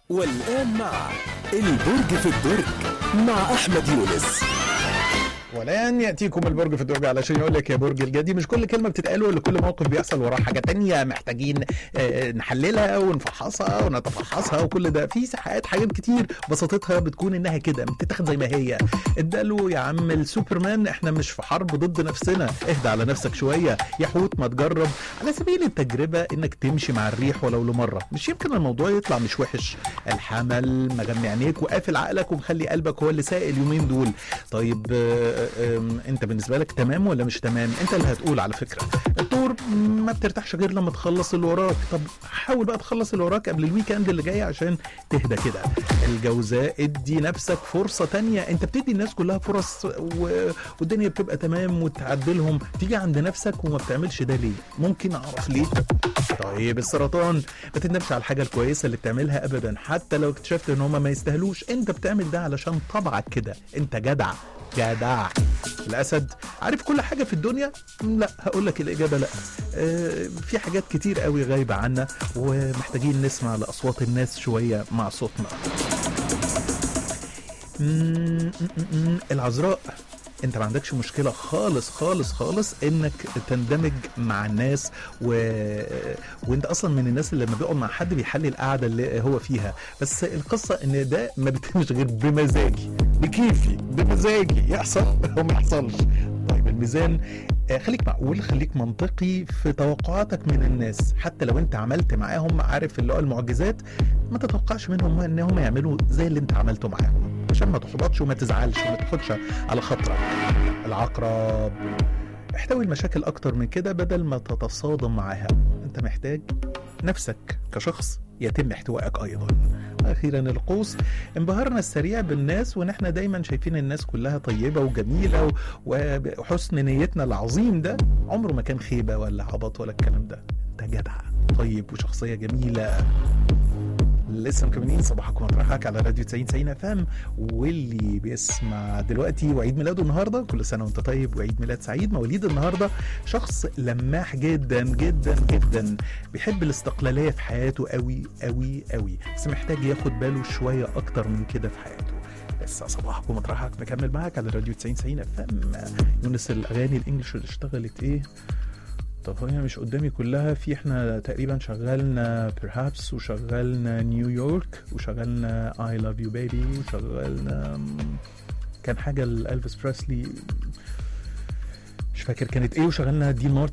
والآن مع البرج في الدرج مع أحمد يونس ولن ياتيكم البرج في الدرج علشان يقول لك يا برج الجدي مش كل كلمه بتتقال ولا كل موقف بيحصل وراه حاجه تانية محتاجين آه، نحللها ونفحصها ونتفحصها وكل ده في ساعات حاجات كتير بساطتها بتكون انها كده بتتاخد زي ما هي اداله يا عم السوبرمان احنا مش في حرب ضد نفسنا اهدى على نفسك شويه يا حوت ما تجرب على سبيل التجربه انك تمشي مع الريح ولو لمره مش يمكن الموضوع يطلع مش وحش الحمل مجمع عينيك وقافل عقلك ومخلي قلبك هو اللي سايق اليومين دول طيب آه، آم، انت بالنسبه لك تمام ولا مش تمام انت اللي هتقول على فكره الدور ما بترتاحش غير لما تخلص اللي وراك طب حاول بقى تخلص اللي وراك قبل الويكند اللي جاي عشان تهدى كده الجوزاء ادي نفسك فرصه تانية انت بتدي الناس كلها فرص و... والدنيا بتبقى تمام وتعدلهم تيجي عند نفسك وما بتعملش ده ليه ممكن اعرف ليه طيب السرطان ما تندمش على الحاجه الكويسه اللي بتعملها ابدا حتى لو اكتشفت ان هم ما يستاهلوش انت بتعمل ده علشان طبعك كده انت جدع جدع الاسد عارف كل حاجه في الدنيا لا هقول لك الاجابه لا آه في حاجات كتير قوي غايبه عنا ومحتاجين نسمع لاصوات الناس شويه مع صوتنا مم، مم، مم، العذراء انت ما عندكش مشكله خالص خالص خالص انك تندمج مع الناس و... وانت اصلا من الناس اللي لما بيقعد مع حد بيحلي القعده اللي هو فيها بس القصه ان ده ما بيتمش غير بمزاجي بكيفي بمزاجي يحصل او ما يحصلش طيب الميزان آه، خليك معقول خليك منطقي في توقعاتك من الناس حتى لو انت عملت معاهم عارف اللي هو المعجزات ما تتوقعش منهم ان هم يعملوا زي اللي انت عملته معاهم عشان ما تحبطش وما تزعلش وما تاخدش على خاطرك العقرب احتوي المشاكل اكتر من كده بدل ما تتصادم معاها انت محتاج نفسك كشخص يتم احتوائك ايضا اخيرا القوس انبهارنا السريع بالناس وان احنا دايما شايفين الناس كلها طيبه وجميله و- وحسن نيتنا العظيم ده عمره ما كان خيبه ولا عبط ولا الكلام ده انت جدع طيب وشخصيه جميله لسه مكملين صباحكم مطرحك على راديو 90 90 فم واللي بيسمع دلوقتي وعيد ميلاده النهارده كل سنه وانت طيب وعيد ميلاد سعيد مواليد النهارده شخص لماح جدا جدا جدا بيحب الاستقلاليه في حياته قوي قوي قوي بس محتاج ياخد باله شويه اكتر من كده في حياته لسه صباحكم مطرحك مكمل معاك على راديو 90 90 فم يونس الاغاني الانجليش اللي اشتغلت ايه طب هي مش قدامي كلها في احنا تقريبا شغلنا perhaps وشغلنا نيويورك وشغلنا I love you baby وشغلنا كان حاجة لألفيس بريسلي مش فاكر كانت ايه وشغلنا دي مارتن